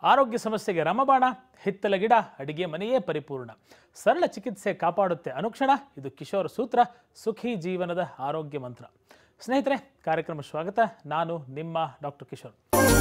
ಆರೋಗ್ಯ ಸಮಸ್ಯೆಗೆ ರಮಬಾಣ ಹಿತ್ತಲ ಗಿಡ ಅಡಿಗೆ ಮನೆಯೇ ಪರಿಪೂರ್ಣ ಸರಳ ಚಿಕಿತ್ಸೆ ಕಾಪಾಡುತ್ತೆ ಅನುಕ್ಷಣ ಇದು ಕಿಶೋರ್ ಸೂತ್ರ ಸುಖಿ ಜೀವನದ ಆರೋಗ್ಯ ಮಂತ್ರ ಸ್ನೇಹಿತರೆ ಕಾರ್ಯಕ್ರಮ ಸ್ವಾಗತ ನಾನು ನಿಮ್ಮ ಡಾಕ್ಟರ್ ಕಿಶೋರ್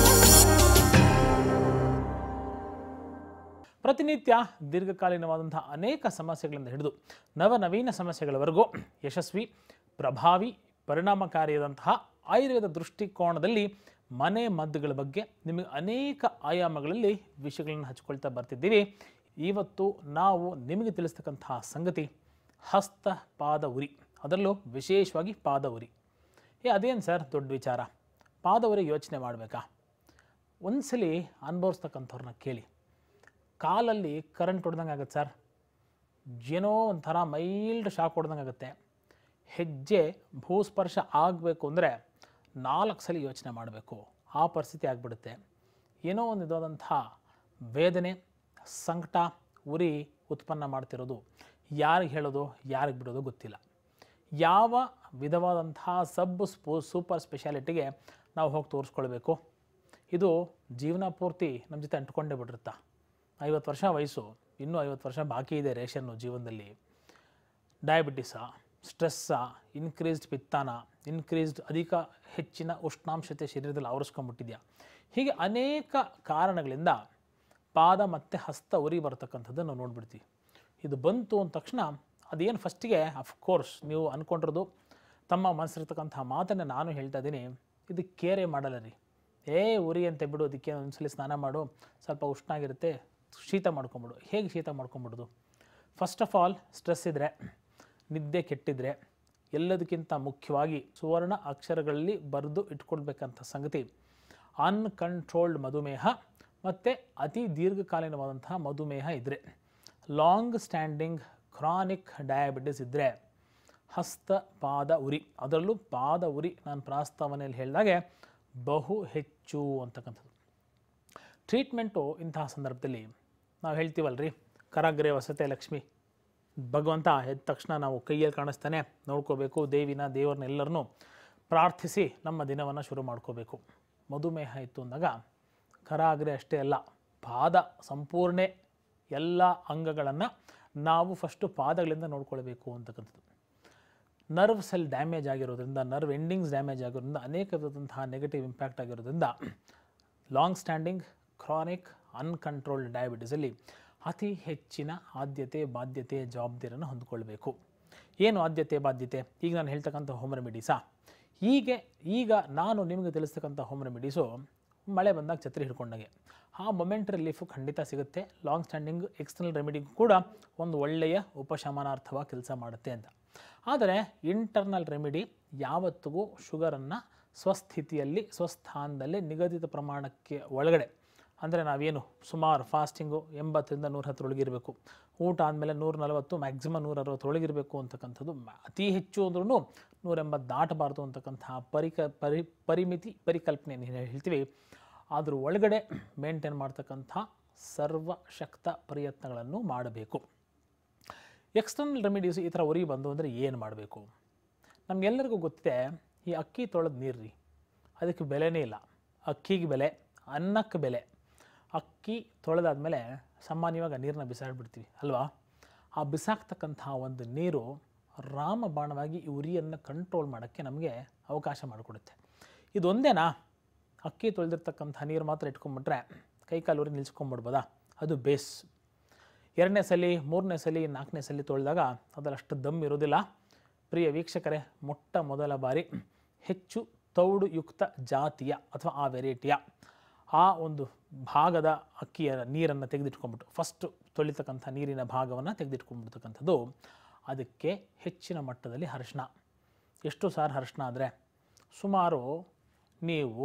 ಪ್ರತಿನಿತ್ಯ ದೀರ್ಘಕಾಲೀನವಾದಂತಹ ಅನೇಕ ಸಮಸ್ಯೆಗಳಿಂದ ಹಿಡಿದು ನವನವೀನ ಸಮಸ್ಯೆಗಳವರೆಗೂ ಯಶಸ್ವಿ ಪ್ರಭಾವಿ ಪರಿಣಾಮಕಾರಿಯಾದಂತಹ ಆಯುರ್ವೇದ ದೃಷ್ಟಿಕೋನದಲ್ಲಿ ಮನೆ ಮದ್ದುಗಳ ಬಗ್ಗೆ ನಿಮಗೆ ಅನೇಕ ಆಯಾಮಗಳಲ್ಲಿ ವಿಷಯಗಳನ್ನು ಹಂಚ್ಕೊಳ್ತಾ ಬರ್ತಿದ್ದೀವಿ ಇವತ್ತು ನಾವು ನಿಮಗೆ ತಿಳಿಸ್ತಕ್ಕಂತಹ ಸಂಗತಿ ಹಸ್ತ ಪಾದ ಉರಿ ಅದರಲ್ಲೂ ವಿಶೇಷವಾಗಿ ಪಾದ ಉರಿ ಏ ಅದೇನು ಸರ್ ದೊಡ್ಡ ವಿಚಾರ ಪಾದ ಉರಿ ಯೋಚನೆ ಮಾಡಬೇಕಾ ಒಂದ್ಸಲಿ ಅನುಭವಿಸ್ತಕ್ಕಂಥವ್ರನ್ನ ಕೇಳಿ ಕಾಲಲ್ಲಿ ಕರೆಂಟ್ ಹೊಡೆದಂಗೆ ಆಗುತ್ತೆ ಸರ್ ಏನೋ ಒಂಥರ ಮೈಲ್ಡ್ ಶಾಕ್ ಹೊಡೆದಂಗೆ ಆಗುತ್ತೆ ಹೆಜ್ಜೆ ಭೂಸ್ಪರ್ಶ ಆಗಬೇಕು ಅಂದರೆ ನಾಲ್ಕು ಸಲ ಯೋಚನೆ ಮಾಡಬೇಕು ಆ ಪರಿಸ್ಥಿತಿ ಆಗಿಬಿಡುತ್ತೆ ಏನೋ ಒಂದು ಇದಾದಂಥ ವೇದನೆ ಸಂಕಟ ಉರಿ ಉತ್ಪನ್ನ ಮಾಡ್ತಿರೋದು ಯಾರಿಗೆ ಹೇಳೋದು ಯಾರಿಗೆ ಬಿಡೋದು ಗೊತ್ತಿಲ್ಲ ಯಾವ ವಿಧವಾದಂತಹ ಸಬ್ ಸ್ಪೋ ಸೂಪರ್ ಸ್ಪೆಷಾಲಿಟಿಗೆ ನಾವು ಹೋಗಿ ತೋರಿಸ್ಕೊಳ್ಬೇಕು ಇದು ಜೀವನ ಪೂರ್ತಿ ನಮ್ಮ ಜೊತೆ ಅಂಟ್ಕೊಂಡೇ ಬಿಟ್ಟಿರುತ್ತಾ ಐವತ್ತು ವರ್ಷ ವಯಸ್ಸು ಇನ್ನೂ ಐವತ್ತು ವರ್ಷ ಬಾಕಿ ಇದೆ ರೇಷನ್ನು ಜೀವನದಲ್ಲಿ ಡಯಾಬಿಟಿಸ ಸ್ಟ್ರೆಸ್ಸ ಇನ್ಕ್ರೀಸ್ಡ್ ಪಿತ್ತಾನ ಇನ್ಕ್ರೀಸ್ಡ್ ಅಧಿಕ ಹೆಚ್ಚಿನ ಉಷ್ಣಾಂಶತೆ ಶರೀರದಲ್ಲಿ ಆವರಿಸ್ಕೊಂಡ್ಬಿಟ್ಟಿದೆಯಾ ಹೀಗೆ ಅನೇಕ ಕಾರಣಗಳಿಂದ ಪಾದ ಮತ್ತು ಹಸ್ತ ಉರಿ ಬರ್ತಕ್ಕಂಥದ್ದು ನಾವು ನೋಡ್ಬಿಡ್ತೀವಿ ಇದು ಬಂತು ಅಂದ ತಕ್ಷಣ ಅದೇನು ಫಸ್ಟಿಗೆ ಅಫ್ಕೋರ್ಸ್ ನೀವು ಅಂದ್ಕೊಂಡಿರೋದು ತಮ್ಮ ಮನಸ್ಸಿರ್ತಕ್ಕಂಥ ಮಾತನ್ನು ನಾನು ಹೇಳ್ತಾ ಇದ್ದೀನಿ ಇದು ಕೇರೆ ಮಾಡಲ್ಲ ರೀ ಏ ಉರಿ ಅಂತ ಬಿಡು ಅದಕ್ಕೆ ಒಂದ್ಸಲಿ ಸ್ನಾನ ಮಾಡು ಸ್ವಲ್ಪ ಉಷ್ಣ ಆಗಿರುತ್ತೆ ಶೀತ ಮಾಡ್ಕೊಂಬಿಡು ಹೇಗೆ ಶೀತ ಮಾಡ್ಕೊಂಬಿಡೋದು ಫಸ್ಟ್ ಆಫ್ ಆಲ್ ಸ್ಟ್ರೆಸ್ ಇದ್ದರೆ ನಿದ್ದೆ ಕೆಟ್ಟಿದ್ರೆ ಎಲ್ಲದಕ್ಕಿಂತ ಮುಖ್ಯವಾಗಿ ಸುವರ್ಣ ಅಕ್ಷರಗಳಲ್ಲಿ ಬರೆದು ಇಟ್ಕೊಳ್ಬೇಕಂತ ಸಂಗತಿ ಅನ್ಕಂಟ್ರೋಲ್ಡ್ ಮಧುಮೇಹ ಮತ್ತು ಅತಿ ದೀರ್ಘಕಾಲೀನವಾದಂತಹ ಮಧುಮೇಹ ಇದ್ದರೆ ಲಾಂಗ್ ಸ್ಟ್ಯಾಂಡಿಂಗ್ ಕ್ರಾನಿಕ್ ಡಯಾಬಿಟಿಸ್ ಇದ್ದರೆ ಹಸ್ತ ಪಾದ ಉರಿ ಅದರಲ್ಲೂ ಪಾದ ಉರಿ ನಾನು ಪ್ರಾಸ್ತಾವನೆಯಲ್ಲಿ ಹೇಳಿದಾಗೆ ಬಹು ಹೆಚ್ಚು ಅಂತಕ್ಕಂಥದ್ದು ಟ್ರೀಟ್ಮೆಂಟು ಇಂತಹ ಸಂದರ್ಭದಲ್ಲಿ ನಾವು ಹೇಳ್ತೀವಲ್ರಿ ಕರಾಗ್ರೆ ವಸತೆ ಲಕ್ಷ್ಮಿ ಭಗವಂತ ಎದ್ದ ತಕ್ಷಣ ನಾವು ಕೈಯಲ್ಲಿ ಕಾಣಿಸ್ತಾನೆ ನೋಡ್ಕೋಬೇಕು ದೇವಿನ ದೇವರನ್ನ ಎಲ್ಲರನ್ನೂ ಪ್ರಾರ್ಥಿಸಿ ನಮ್ಮ ದಿನವನ್ನು ಶುರು ಮಾಡ್ಕೋಬೇಕು ಮಧುಮೇಹ ಇತ್ತು ಅಂದಾಗ ಕರಾಗ್ರೆ ಅಷ್ಟೇ ಅಲ್ಲ ಪಾದ ಸಂಪೂರ್ಣ ಎಲ್ಲ ಅಂಗಗಳನ್ನು ನಾವು ಫಸ್ಟು ಪಾದಗಳಿಂದ ನೋಡ್ಕೊಳ್ಬೇಕು ಅಂತಕ್ಕಂಥದ್ದು ನರ್ವ್ ಸೆಲ್ ಡ್ಯಾಮೇಜ್ ಆಗಿರೋದ್ರಿಂದ ನರ್ವ್ ಎಂಡಿಂಗ್ಸ್ ಡ್ಯಾಮೇಜ್ ಆಗಿರೋದ್ರಿಂದ ಅನೇಕ ವಿಧದಂತಹ ನೆಗೆಟಿವ್ ಇಂಪ್ಯಾಕ್ಟ್ ಆಗಿರೋದ್ರಿಂದ ಲಾಂಗ್ ಸ್ಟ್ಯಾಂಡಿಂಗ್ ಕ್ರಾನಿಕ್ ಅನ್ಕಂಟ್ರೋಲ್ಡ್ ಡಯಾಬಿಟಿಸಲ್ಲಿ ಅತಿ ಹೆಚ್ಚಿನ ಆದ್ಯತೆ ಬಾಧ್ಯತೆ ಜವಾಬ್ದಾರಿಯನ್ನು ಹೊಂದ್ಕೊಳ್ಬೇಕು ಏನು ಆದ್ಯತೆ ಬಾಧ್ಯತೆ ಈಗ ನಾನು ಹೇಳ್ತಕ್ಕಂಥ ಹೋಮ್ ರೆಮಿಡೀಸಾ ಹೀಗೆ ಈಗ ನಾನು ನಿಮಗೆ ತಿಳಿಸ್ತಕ್ಕಂಥ ಹೋಮ್ ರೆಮಿಡೀಸು ಮಳೆ ಬಂದಾಗ ಛತ್ರಿ ಹಿಡ್ಕೊಂಡಾಗೆ ಆ ಮೊಮೆಂಟ್ ರಿಲೀಫು ಖಂಡಿತ ಸಿಗುತ್ತೆ ಲಾಂಗ್ ಸ್ಟ್ಯಾಂಡಿಂಗ್ ಎಕ್ಸ್ಟರ್ನಲ್ ರೆಮಿಡಿಗೂ ಕೂಡ ಒಂದು ಒಳ್ಳೆಯ ಉಪಶಮನಾರ್ಥವಾಗಿ ಕೆಲಸ ಮಾಡುತ್ತೆ ಅಂತ ಆದರೆ ಇಂಟರ್ನಲ್ ರೆಮಿಡಿ ಯಾವತ್ತಿಗೂ ಶುಗರನ್ನು ಸ್ವಸ್ಥಿತಿಯಲ್ಲಿ ಸ್ವಸ್ಥಾನದಲ್ಲಿ ನಿಗದಿತ ಪ್ರಮಾಣಕ್ಕೆ ಒಳಗಡೆ ಅಂದರೆ ನಾವೇನು ಸುಮಾರು ಫಾಸ್ಟಿಂಗು ಎಂಬತ್ತರಿಂದ ನೂರ ಹತ್ತರೊಳಗಿರಬೇಕು ಊಟ ಆದಮೇಲೆ ನೂರ ನಲವತ್ತು ಮ್ಯಾಕ್ಸಿಮಮ್ ನೂರ ಅರವತ್ತರೊಳಗಿರಬೇಕು ಅಂತಕ್ಕಂಥದ್ದು ಮ- ಅತಿ ಹೆಚ್ಚು ಅಂದ್ರೂ ನೂರ ಎಂಬತ್ತು ದಾಟಬಾರ್ದು ಅಂತಕ್ಕಂತಹ ಪರಿಕ ಪರಿ ಪರಿಮಿತಿ ಪರಿಕಲ್ಪನೆ ಏನು ಹೇಳ್ತೀವಿ ಅದ್ರ ಒಳಗಡೆ ಮೇಂಟೈನ್ ಮಾಡ್ತಕ್ಕಂಥ ಸರ್ವಶಕ್ತ ಪ್ರಯತ್ನಗಳನ್ನು ಮಾಡಬೇಕು ಎಕ್ಸ್ಟರ್ನಲ್ ರೆಮಿಡೀಸ್ ಈ ಥರ ಉರಿ ಬಂದು ಅಂದರೆ ಏನು ಮಾಡಬೇಕು ನಮಗೆಲ್ಲರಿಗೂ ಗೊತ್ತಿದೆ ಈ ಅಕ್ಕಿ ತೊಳೆದ ನೀರು ರೀ ಅದಕ್ಕೆ ಬೆಲೆನೇ ಇಲ್ಲ ಅಕ್ಕಿಗೆ ಬೆಲೆ ಅನ್ನಕ್ಕೆ ಬೆಲೆ ಅಕ್ಕಿ ತೊಳೆದಾದ್ಮೇಲೆ ಸಾಮಾನ್ಯವಾಗಿ ಆ ನೀರನ್ನ ಬಿಸಾಡ್ಬಿಡ್ತೀವಿ ಅಲ್ವಾ ಆ ಬಿಸಾಕ್ತಕ್ಕಂತಹ ಒಂದು ನೀರು ರಾಮಬಾಣವಾಗಿ ಈ ಉರಿಯನ್ನು ಕಂಟ್ರೋಲ್ ಮಾಡೋಕ್ಕೆ ನಮಗೆ ಅವಕಾಶ ಮಾಡಿಕೊಡುತ್ತೆ ಇದೊಂದೇನಾ ಅಕ್ಕಿ ತೊಳೆದಿರ್ತಕ್ಕಂಥ ನೀರು ಮಾತ್ರ ಇಟ್ಕೊಂಡ್ಬಿಟ್ರೆ ಕೈಕಾಲು ಉರಿ ನಿಲ್ಸ್ಕೊಂಡ್ಬಿಡ್ಬೋದಾ ಅದು ಬೇಸ್ ಎರಡನೇ ಸಲ ಮೂರನೇ ಸಲ ನಾಲ್ಕನೇ ಸಲ ತೊಳೆದಾಗ ಅದರಲ್ಲಿ ಅಷ್ಟು ದಮ್ ಇರೋದಿಲ್ಲ ಪ್ರಿಯ ವೀಕ್ಷಕರೇ ಮೊಟ್ಟ ಮೊದಲ ಬಾರಿ ಹೆಚ್ಚು ತೌಡು ಯುಕ್ತ ಜಾತಿಯ ಅಥವಾ ಆ ವೆರೈಟಿಯ ಆ ಒಂದು ಭಾಗದ ಅಕ್ಕಿಯ ನೀರನ್ನು ತೆಗೆದಿಟ್ಕೊಂಡ್ಬಿಟ್ಟು ಫಸ್ಟು ತೊಳಿತಕ್ಕಂಥ ನೀರಿನ ಭಾಗವನ್ನು ತೆಗೆದಿಟ್ಕೊಂಡ್ಬಿಡ್ತಕ್ಕಂಥದ್ದು ಅದಕ್ಕೆ ಹೆಚ್ಚಿನ ಮಟ್ಟದಲ್ಲಿ ಅರಿಶಿನ ಎಷ್ಟು ಸಾರು ಅರಿಶಿನ ಅಂದರೆ ಸುಮಾರು ನೀವು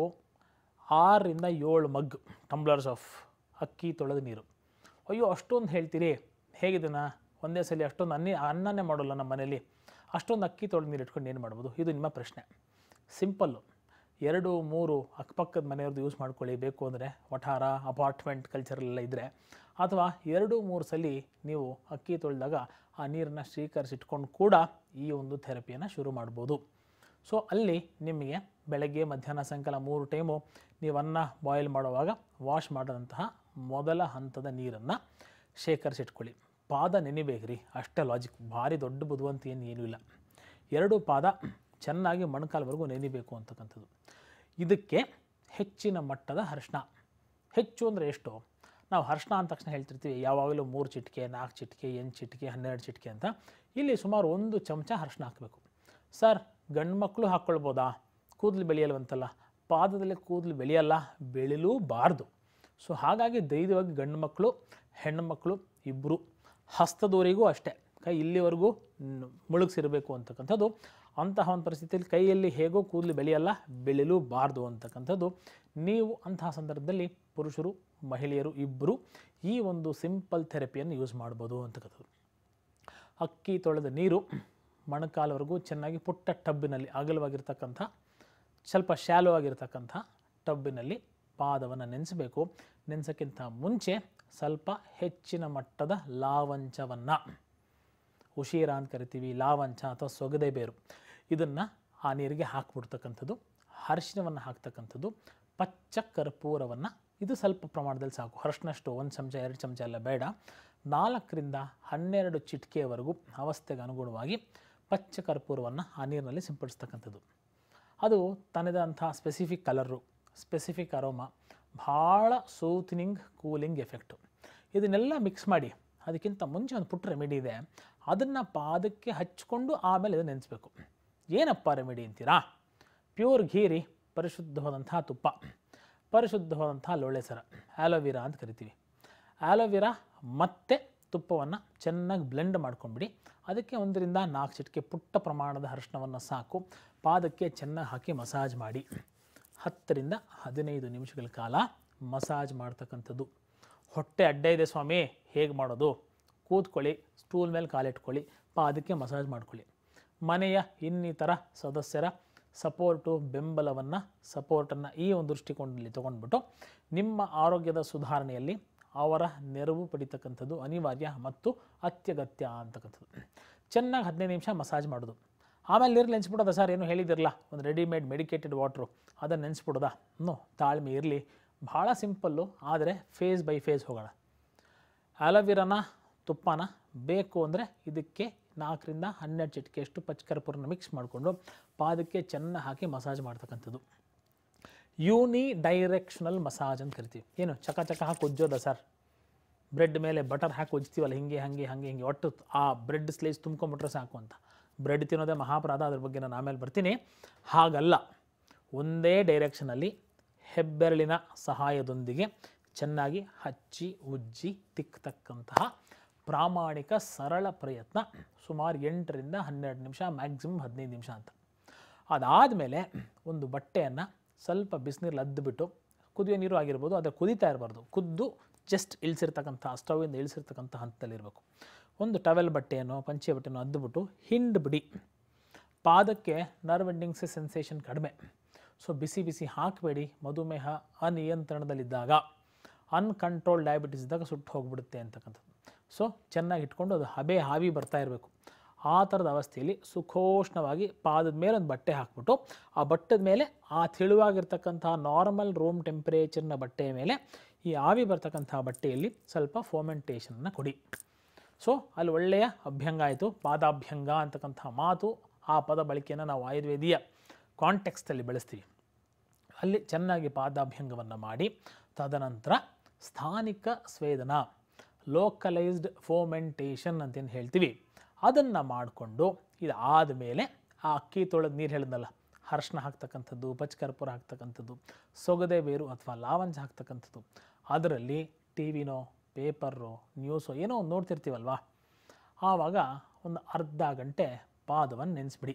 ಆರರಿಂದ ಏಳು ಮಗ್ ಟಂಬ್ಲರ್ಸ್ ಆಫ್ ಅಕ್ಕಿ ತೊಳೆದ ನೀರು ಅಯ್ಯೋ ಅಷ್ಟೊಂದು ಹೇಳ್ತೀರಿ ಹೇಗಿದನ್ನ ಒಂದೇ ಸಲ ಅಷ್ಟೊಂದು ಅನ್ನಿ ಅನ್ನನೇ ಮಾಡೋಲ್ಲ ನಮ್ಮ ಮನೇಲಿ ಅಷ್ಟೊಂದು ಅಕ್ಕಿ ತೊಳೆದು ನೀರು ಇಟ್ಕೊಂಡು ಏನು ಮಾಡ್ಬೋದು ಇದು ನಿಮ್ಮ ಪ್ರಶ್ನೆ ಸಿಂಪಲ್ಲು ಎರಡು ಮೂರು ಅಕ್ಕಪಕ್ಕದ ಮನೆಯವ್ರದ್ದು ಯೂಸ್ ಮಾಡ್ಕೊಳ್ಳಿ ಬೇಕು ಅಂದರೆ ವಠಾರ ಅಪಾರ್ಟ್ಮೆಂಟ್ ಕಲ್ಚರೆಲ್ಲ ಇದ್ದರೆ ಅಥವಾ ಎರಡು ಮೂರು ಸಲ ನೀವು ಅಕ್ಕಿ ತೊಳೆದಾಗ ಆ ನೀರನ್ನು ಸ್ವೀಕರಿಸಿಟ್ಕೊಂಡು ಕೂಡ ಈ ಒಂದು ಥೆರಪಿಯನ್ನು ಶುರು ಮಾಡ್ಬೋದು ಸೊ ಅಲ್ಲಿ ನಿಮಗೆ ಬೆಳಗ್ಗೆ ಮಧ್ಯಾಹ್ನ ಸಾಯಂಕಾಲ ಮೂರು ಟೈಮು ನೀವು ಅನ್ನ ಬಾಯ್ಲ್ ಮಾಡುವಾಗ ವಾಶ್ ಮಾಡಿದಂತಹ ಮೊದಲ ಹಂತದ ನೀರನ್ನು ಶೇಖರಿಸಿಟ್ಕೊಳ್ಳಿ ಪಾದ ನೆನಿಬೇಕ್ರಿ ಅಷ್ಟೇ ಲಾಜಿಕ್ ಭಾರಿ ದೊಡ್ಡ ಬುದ್ಧಿವಂತ ಏನು ಏನೂ ಇಲ್ಲ ಎರಡು ಪಾದ ಚೆನ್ನಾಗಿ ಮೊಣಕಾಲ್ವರೆಗೂ ನೆನಿಬೇಕು ಅಂತಕ್ಕಂಥದ್ದು ಇದಕ್ಕೆ ಹೆಚ್ಚಿನ ಮಟ್ಟದ ಅರಿಶಿನ ಹೆಚ್ಚು ಅಂದರೆ ಎಷ್ಟು ನಾವು ಅರಿಶಿನ ಅಂದ ತಕ್ಷಣ ಹೇಳ್ತಿರ್ತೀವಿ ಯಾವಾಗಲೂ ಮೂರು ಚಿಟಿಕೆ ನಾಲ್ಕು ಚಿಟಿಕೆ ಎಂಟು ಚಿಟಿಕೆ ಹನ್ನೆರಡು ಚಿಟಿಕೆ ಅಂತ ಇಲ್ಲಿ ಸುಮಾರು ಒಂದು ಚಮಚ ಅರಿಶಿನ ಹಾಕಬೇಕು ಸರ್ ಗಂಡು ಮಕ್ಕಳು ಹಾಕ್ಕೊಳ್ಬೋದಾ ಕೂದಲು ಬೆಳೆಯಲ್ವಂತಲ್ಲ ಪಾದದಲ್ಲಿ ಕೂದಲು ಬೆಳೆಯಲ್ಲ ಬೆಳಿಲೂಬಾರ್ದು ಸೊ ಹಾಗಾಗಿ ಧೈರ್ಯವಾಗಿ ಗಂಡು ಮಕ್ಕಳು ಹೆಣ್ಣು ಮಕ್ಕಳು ಇಬ್ಬರು ಹಸ್ತದವರೆಗೂ ಅಷ್ಟೇ ಕೈ ಇಲ್ಲಿವರೆಗೂ ನ್- ಮುಳುಗಿಸಿರಬೇಕು ಅಂತಕ್ಕಂಥದ್ದು ಅಂತಹ ಒಂದು ಪರಿಸ್ಥಿತಿಯಲ್ಲಿ ಕೈಯಲ್ಲಿ ಹೇಗೋ ಕೂದಲು ಬೆಳೆಯಲ್ಲ ಬೆಳೆಯಲೂಬಾರ್ದು ಅಂತಕ್ಕಂಥದ್ದು ನೀವು ಅಂತಹ ಸಂದರ್ಭದಲ್ಲಿ ಪುರುಷರು ಮಹಿಳೆಯರು ಇಬ್ಬರು ಈ ಒಂದು ಸಿಂಪಲ್ ಥೆರಪಿಯನ್ನು ಯೂಸ್ ಮಾಡ್ಬೋದು ಅಂತಕ್ಕಂಥದ್ದು ಅಕ್ಕಿ ತೊಳೆದ ನೀರು ಮೊಣಕಾಲವರೆಗೂ ಚೆನ್ನಾಗಿ ಪುಟ್ಟ ಟಬ್ಬಿನಲ್ಲಿ ಅಗಲವಾಗಿರ್ತಕ್ಕಂಥ ಸ್ವಲ್ಪ ಶಾಲೋ ಆಗಿರ್ತಕ್ಕಂಥ ಟಬ್ಬಿನಲ್ಲಿ ಪಾದವನ್ನು ನೆನೆಸಬೇಕು ನೆನೆಸೋಕ್ಕಿಂತ ಮುಂಚೆ ಸ್ವಲ್ಪ ಹೆಚ್ಚಿನ ಮಟ್ಟದ ಲಾವಂಚವನ್ನು ಉಶೀರ ಅಂತ ಕರಿತೀವಿ ಲಾವಂಚ ಅಥವಾ ಸೊಗದೆ ಬೇರು ಇದನ್ನು ಆ ನೀರಿಗೆ ಹಾಕ್ಬಿಡ್ತಕ್ಕಂಥದ್ದು ಅರಿಶಿನವನ್ನು ಹಾಕ್ತಕ್ಕಂಥದ್ದು ಪಚ್ಚ ಕರ್ಪೂರವನ್ನು ಇದು ಸ್ವಲ್ಪ ಪ್ರಮಾಣದಲ್ಲಿ ಸಾಕು ಅರಿಶಿನಷ್ಟು ಒಂದು ಚಮಚ ಎರಡು ಚಮಚ ಎಲ್ಲ ಬೇಡ ನಾಲ್ಕರಿಂದ ಹನ್ನೆರಡು ಚಿಟಿಕೆಯವರೆಗೂ ಅವಸ್ಥೆಗೆ ಅನುಗುಣವಾಗಿ ಪಚ್ಚ ಕರ್ಪೂರವನ್ನು ಆ ನೀರಿನಲ್ಲಿ ಸಿಂಪಡಿಸ್ತಕ್ಕಂಥದ್ದು ಅದು ತನ್ನದಂಥ ಸ್ಪೆಸಿಫಿಕ್ ಕಲರು ಸ್ಪೆಸಿಫಿಕ್ ಅರೋಮಾ ಭಾಳ ಸೂತ್ನಿಂಗ್ ಕೂಲಿಂಗ್ ಎಫೆಕ್ಟು ಇದನ್ನೆಲ್ಲ ಮಿಕ್ಸ್ ಮಾಡಿ ಅದಕ್ಕಿಂತ ಮುಂಚೆ ಒಂದು ಪುಟ್ಟ ರೆಮಿಡಿ ಇದೆ ಅದನ್ನು ಪಾದಕ್ಕೆ ಹಚ್ಕೊಂಡು ಆಮೇಲೆ ಇದನ್ನು ನೆನೆಸ್ಬೇಕು ಏನಪ್ಪ ರೆಮಿಡಿ ಅಂತೀರಾ ಪ್ಯೂರ್ ಘೀರಿ ಪರಿಶುದ್ಧವಾದಂಥ ತುಪ್ಪ ಪರಿಶುದ್ಧವಾದಂಥ ಲೋಳೆ ಸರ ಆಲೋವಿರಾ ಅಂತ ಕರಿತೀವಿ ಆಲೋವಿರಾ ಮತ್ತು ತುಪ್ಪವನ್ನು ಚೆನ್ನಾಗಿ ಬ್ಲೆಂಡ್ ಮಾಡ್ಕೊಂಡ್ಬಿಡಿ ಅದಕ್ಕೆ ಒಂದರಿಂದ ನಾಲ್ಕು ಚಿಟಿಕೆ ಪುಟ್ಟ ಪ್ರಮಾಣದ ಅರಿಶಿನವನ್ನು ಸಾಕು ಪಾದಕ್ಕೆ ಚೆನ್ನಾಗಿ ಹಾಕಿ ಮಸಾಜ್ ಮಾಡಿ ಹತ್ತರಿಂದ ಹದಿನೈದು ನಿಮಿಷಗಳ ಕಾಲ ಮಸಾಜ್ ಮಾಡ್ತಕ್ಕಂಥದ್ದು ಹೊಟ್ಟೆ ಅಡ್ಡ ಇದೆ ಸ್ವಾಮಿ ಹೇಗೆ ಮಾಡೋದು ಕೂತ್ಕೊಳ್ಳಿ ಸ್ಟೂಲ್ ಮೇಲೆ ಕಾಲಿಟ್ಕೊಳ್ಳಿ ಪಾದಕ್ಕೆ ಮಸಾಜ್ ಮಾಡ್ಕೊಳ್ಳಿ ಮನೆಯ ಇನ್ನಿತರ ಸದಸ್ಯರ ಸಪೋರ್ಟು ಬೆಂಬಲವನ್ನು ಸಪೋರ್ಟನ್ನು ಈ ಒಂದು ದೃಷ್ಟಿಕೋನದಲ್ಲಿ ತೊಗೊಂಡ್ಬಿಟ್ಟು ನಿಮ್ಮ ಆರೋಗ್ಯದ ಸುಧಾರಣೆಯಲ್ಲಿ ಅವರ ನೆರವು ಪಡಿತಕ್ಕಂಥದ್ದು ಅನಿವಾರ್ಯ ಮತ್ತು ಅತ್ಯಗತ್ಯ ಅಂತಕ್ಕಂಥದ್ದು ಚೆನ್ನಾಗಿ ಹದಿನೈದು ನಿಮಿಷ ಮಸಾಜ್ ಮಾಡೋದು ಆಮೇಲೆ ನೀರು ನೆನೆಸ್ಬಿಡೋದ ಸರ್ ಏನು ಹೇಳಿದಿರಲ್ಲ ಒಂದು ರೆಡಿಮೇಡ್ ಮೆಡಿಕೇಟೆಡ್ ವಾಟ್ರು ಅದನ್ನು ನೆನೆಸ್ಬಿಡೋದಾ ನೋ ತಾಳ್ಮೆ ಇರಲಿ ಭಾಳ ಸಿಂಪಲ್ಲು ಆದರೆ ಫೇಸ್ ಬೈ ಫೇಸ್ ಹೋಗೋಣ ಆಲೋವಿರಾನ ತುಪ್ಪನ ಬೇಕು ಅಂದರೆ ಇದಕ್ಕೆ ನಾಲ್ಕರಿಂದ ಹನ್ನೆರಡು ಚಿಟಿಕೆಯಷ್ಟು ಪಚ್ಚಕರ್ಪೂರನ ಮಿಕ್ಸ್ ಮಾಡಿಕೊಂಡು ಪಾದಕ್ಕೆ ಚೆನ್ನಾಗಿ ಹಾಕಿ ಮಸಾಜ್ ಮಾಡ್ತಕ್ಕಂಥದ್ದು ಯೂನಿ ಡೈರೆಕ್ಷನಲ್ ಮಸಾಜ್ ಅಂತ ಕರಿತೀವಿ ಏನು ಚಕ ಚಕ ಹಾಕಿ ಉಜ್ಜೋದ ಸರ್ ಬ್ರೆಡ್ ಮೇಲೆ ಬಟರ್ ಹಾಕಿ ಉಜ್ತೀವಲ್ಲ ಹಿಂಗೆ ಹಾಗೆ ಹಾಗೆ ಹಿಂಗೆ ಒಟ್ಟು ಆ ಬ್ರೆಡ್ ಸ್ಲೈಸ್ ತುಂಬ್ಕೊಂಬಿಟ್ರೆ ಸಾಕು ಅಂತ ಬ್ರೆಡ್ ತಿನ್ನೋದೇ ಮಹಾಪರಾಧ ಅದ್ರ ಬಗ್ಗೆ ನಾನು ಆಮೇಲೆ ಬರ್ತೀನಿ ಹಾಗಲ್ಲ ಒಂದೇ ಡೈರೆಕ್ಷನಲ್ಲಿ ಹೆಬ್ಬೆರಳಿನ ಸಹಾಯದೊಂದಿಗೆ ಚೆನ್ನಾಗಿ ಹಚ್ಚಿ ಉಜ್ಜಿ ತಿಕ್ಕತಕ್ಕಂತಹ ಪ್ರಾಮಾಣಿಕ ಸರಳ ಪ್ರಯತ್ನ ಸುಮಾರು ಎಂಟರಿಂದ ಹನ್ನೆರಡು ನಿಮಿಷ ಮ್ಯಾಕ್ಸಿಮಮ್ ಹದಿನೈದು ನಿಮಿಷ ಅಂತ ಅದಾದಮೇಲೆ ಒಂದು ಬಟ್ಟೆಯನ್ನು ಸ್ವಲ್ಪ ಬಿಸಿನೀರಲ್ಲಿ ಅದ್ದುಬಿಟ್ಟು ಕುದಿಯೋ ನೀರು ಆಗಿರ್ಬೋದು ಆದರೆ ಕುದೀತಾ ಇರಬಾರ್ದು ಕುದ್ದು ಜಸ್ಟ್ ಇಳಿಸಿರ್ತಕ್ಕಂಥ ಸ್ಟವಿಂದ ಇಳಿಸಿರ್ತಕ್ಕಂಥ ಹಂತದಲ್ಲಿರಬೇಕು ಒಂದು ಟವೆಲ್ ಬಟ್ಟೆಯನ್ನು ಪಂಚೆ ಬಟ್ಟೆಯನ್ನು ಅದ್ದುಬಿಟ್ಟು ಹಿಂಡ್ ಬಿಡಿ ಪಾದಕ್ಕೆ ನರ್ವ್ ಎಂಡಿಂಗ್ಸ್ ಸೆನ್ಸೇಷನ್ ಕಡಿಮೆ ಸೊ ಬಿಸಿ ಬಿಸಿ ಹಾಕಬೇಡಿ ಮಧುಮೇಹ ಅನಿಯಂತ್ರಣದಲ್ಲಿದ್ದಾಗ ಅನ್ಕಂಟ್ರೋಲ್ ಡಯಾಬಿಟಿಸ್ ಇದ್ದಾಗ ಸುಟ್ಟು ಹೋಗ್ಬಿಡುತ್ತೆ ಅಂತಕ್ಕಂಥದ್ದು ಸೊ ಚೆನ್ನಾಗಿ ಇಟ್ಕೊಂಡು ಅದು ಹಬೆ ಹಾವಿ ಬರ್ತಾ ಇರಬೇಕು ಆ ಥರದ ಅವಸ್ಥೆಯಲ್ಲಿ ಸುಖೋಷ್ಣವಾಗಿ ಪಾದದ ಮೇಲೆ ಒಂದು ಬಟ್ಟೆ ಹಾಕ್ಬಿಟ್ಟು ಆ ಬಟ್ಟದ ಮೇಲೆ ಆ ತೆಳುವಾಗಿರ್ತಕ್ಕಂಥ ನಾರ್ಮಲ್ ರೂಮ್ ಟೆಂಪ್ರೇಚರ್ನ ಬಟ್ಟೆಯ ಮೇಲೆ ಈ ಆವಿ ಬರ್ತಕ್ಕಂಥ ಬಟ್ಟೆಯಲ್ಲಿ ಸ್ವಲ್ಪ ಫೋಮೆಂಟೇಷನನ್ನು ಕೊಡಿ ಸೊ ಅಲ್ಲಿ ಒಳ್ಳೆಯ ಅಭ್ಯಂಗ ಆಯಿತು ಪಾದಾಭ್ಯಂಗ ಅಂತಕ್ಕಂಥ ಮಾತು ಆ ಪದ ಬಳಕೆಯನ್ನು ನಾವು ಆಯುರ್ವೇದೀಯ ಕಾಂಟೆಕ್ಸ್ಟಲ್ಲಿ ಬಳಸ್ತೀವಿ ಅಲ್ಲಿ ಚೆನ್ನಾಗಿ ಪಾದಾಭ್ಯಂಗವನ್ನು ಮಾಡಿ ತದನಂತರ ಸ್ಥಾನಿಕ ಸ್ವೇದನ ಲೋಕಲೈಸ್ಡ್ ಫೋಮೆಂಟೇಷನ್ ಅಂತೇನು ಹೇಳ್ತೀವಿ ಅದನ್ನು ಮಾಡಿಕೊಂಡು ಇದಾದ ಮೇಲೆ ಆ ಅಕ್ಕಿ ತೊಳೆದ ನೀರು ಹೇಳಿದ್ನಲ್ಲ ಅರ್ಶಿನ ಹಾಕ್ತಕ್ಕಂಥದ್ದು ಪಚ್ಚಕರ್ಪೂರ ಹಾಕ್ತಕ್ಕಂಥದ್ದು ಸೊಗದೆ ಬೇರು ಅಥವಾ ಲಾವಂಚ ಹಾಕ್ತಕ್ಕಂಥದ್ದು ಅದರಲ್ಲಿ ಟಿ ವಿನೋ ಪೇಪರು ನ್ಯೂಸೋ ಏನೋ ಒಂದು ನೋಡ್ತಿರ್ತೀವಲ್ವಾ ಆವಾಗ ಒಂದು ಅರ್ಧ ಗಂಟೆ ಪಾದವನ್ನು ನೆನೆಸ್ಬಿಡಿ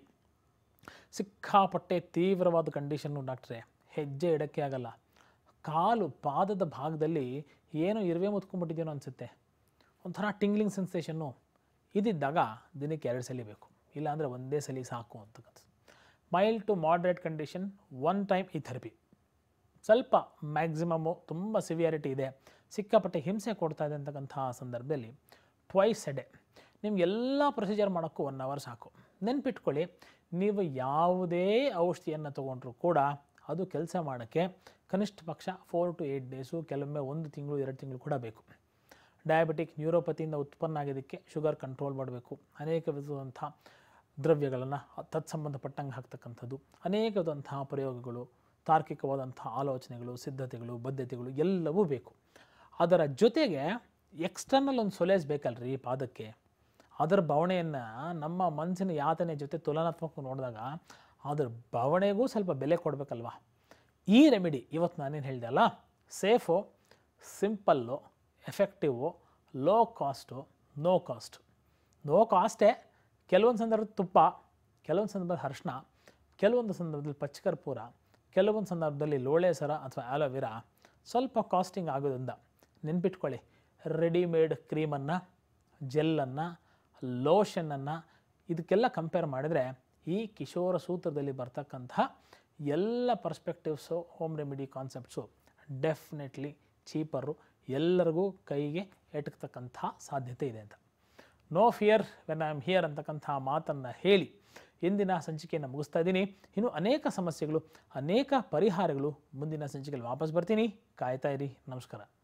ಸಿಕ್ಕಾಪಟ್ಟೆ ತೀವ್ರವಾದ ಕಂಡೀಷನ್ನು ಡಾಕ್ಟ್ರೆ ಹೆಜ್ಜೆ ಇಡೋಕ್ಕೆ ಆಗಲ್ಲ ಕಾಲು ಪಾದದ ಭಾಗದಲ್ಲಿ ಏನೋ ಇರುವೆ ಮುತ್ಕೊಂಡ್ಬಿಟ್ಟಿದ್ದೇನೋ ಅನಿಸುತ್ತೆ ಒಂಥರ ಟಿಂಗ್ಲಿಂಗ್ ಸೆನ್ಸೇಷನ್ನು ಇದಿದ್ದಾಗ ದಿನಕ್ಕೆ ಎರಡು ಸಲ ಬೇಕು ಇಲ್ಲಾಂದರೆ ಒಂದೇ ಸಲ ಸಾಕು ಅಂತಕ್ಕಂಥದ್ದು mild to moderate condition one time ಈ ಥೆರಪಿ ಸ್ವಲ್ಪ ಮ್ಯಾಕ್ಸಿಮಮ್ಮು ತುಂಬ ಸಿವಿಯಾರಿಟಿ ಇದೆ ಸಿಕ್ಕಾಪಟ್ಟೆ ಹಿಂಸೆ ಕೊಡ್ತಾ ಇದೆ ಅಂತಕ್ಕಂಥ ಸಂದರ್ಭದಲ್ಲಿ ಟ್ವೈಸ್ ಎ ಡೇ ನಿಮಗೆಲ್ಲ ಪ್ರೊಸೀಜರ್ ಮಾಡೋಕ್ಕೂ ಒನ್ ಅವರ್ ಸಾಕು ನೆನ್ಪಿಟ್ಕೊಳ್ಳಿ ನೀವು ಯಾವುದೇ ಔಷಧಿಯನ್ನು ತೊಗೊಂಡ್ರೂ ಕೂಡ ಅದು ಕೆಲಸ ಮಾಡೋಕ್ಕೆ ಕನಿಷ್ಠ ಪಕ್ಷ ಫೋರ್ ಟು ಏಯ್ಟ್ ಡೇಸು ಕೆಲವೊಮ್ಮೆ ಒಂದು ತಿಂಗಳು ಎರಡು ತಿಂಗಳು ಕೂಡ ಬೇಕು ಡಯಾಬಿಟಿಕ್ ನ್ಯೂರೋಪತಿಯಿಂದ ಉತ್ಪನ್ನ ಆಗಿದ್ದಕ್ಕೆ ಶುಗರ್ ಕಂಟ್ರೋಲ್ ಮಾಡಬೇಕು ಅನೇಕ ವಿಧವಾದಂಥ ದ್ರವ್ಯಗಳನ್ನು ತತ್ಸಂಬಂಧಪಟ್ಟಂಗೆ ಹಾಕ್ತಕ್ಕಂಥದ್ದು ಅನೇಕ ವಿಧವಂತಹ ಪ್ರಯೋಗಗಳು ತಾರ್ಕಿಕವಾದಂಥ ಆಲೋಚನೆಗಳು ಸಿದ್ಧತೆಗಳು ಬದ್ಧತೆಗಳು ಎಲ್ಲವೂ ಬೇಕು ಅದರ ಜೊತೆಗೆ ಎಕ್ಸ್ಟರ್ನಲ್ ಒಂದು ಸೊಲೇಸ್ ಬೇಕಲ್ರಿ ಪಾದಕ್ಕೆ ಅದರ ಭಾವನೆಯನ್ನು ನಮ್ಮ ಮನಸ್ಸಿನ ಯಾತನೆ ಜೊತೆ ತುಲನಾತ್ಮಕ ನೋಡಿದಾಗ ಅದರ ಭಾವನೆಗೂ ಸ್ವಲ್ಪ ಬೆಲೆ ಕೊಡಬೇಕಲ್ವಾ ಈ ರೆಮಿಡಿ ಇವತ್ತು ನಾನೇನು ಹೇಳಿದೆ ಅಲ್ಲ safe simple effective low cost no cost no ಕಾಸ್ಟೇ ಕೆಲವೊಂದು ಸಂದರ್ಭದಲ್ಲಿ ತುಪ್ಪ ಕೆಲವೊಂದು ಸಂದರ್ಭದಲ್ಲಿ ಅರಿಶಿನ ಕೆಲವೊಂದು ಸಂದರ್ಭದಲ್ಲಿ ಪಚ್ಚಕರ್ಪೂರ ಕೆಲವೊಂದು ಸಂದರ್ಭದಲ್ಲಿ ಲೋಳೆ ಸರ ಅಥವಾ ಆಲೋವೆರಾ ಸ್ವಲ್ಪ ಕಾಸ್ಟಿಂಗ್ ಆಗೋದ್ರಿಂದ ನೆನ್ಪಿಟ್ಕೊಳ್ಳಿ ರೆಡಿಮೇಡ್ ಕ್ರೀಮನ್ನು ಜೆಲ್ಲನ್ನು ಲೋಷನನ್ನು ಇದಕ್ಕೆಲ್ಲ ಕಂಪೇರ್ ಮಾಡಿದರೆ ಈ ಕಿಶೋರ ಸೂತ್ರದಲ್ಲಿ ಬರ್ತಕ್ಕಂತಹ ಎಲ್ಲ perspectives home remedy concepts definitely cheaper ಎಲ್ಲರಿಗೂ ಕೈಗೆ ಎಟಕ್ತಕ್ಕಂಥ ಸಾಧ್ಯತೆ ಇದೆ ಅಂತ no fear when I am here ಅಂತಕ್ಕಂಥ ಮಾತನ್ನು ಹೇಳಿ ಇಂದಿನ ಸಂಚಿಕೆಯನ್ನು ಮುಗಿಸ್ತಾ ಇದ್ದೀನಿ ಇನ್ನು ಅನೇಕ ಸಮಸ್ಯೆಗಳು ಅನೇಕ ಪರಿಹಾರಗಳು ಮುಂದಿನ ಸಂಚಿಕೆಯಲ್ಲಿ ವಾಪಸ್ ಬರ್ತೀನಿ ಕಾಯ್ತಾ ಇರಿ ನಮಸ್ಕಾರ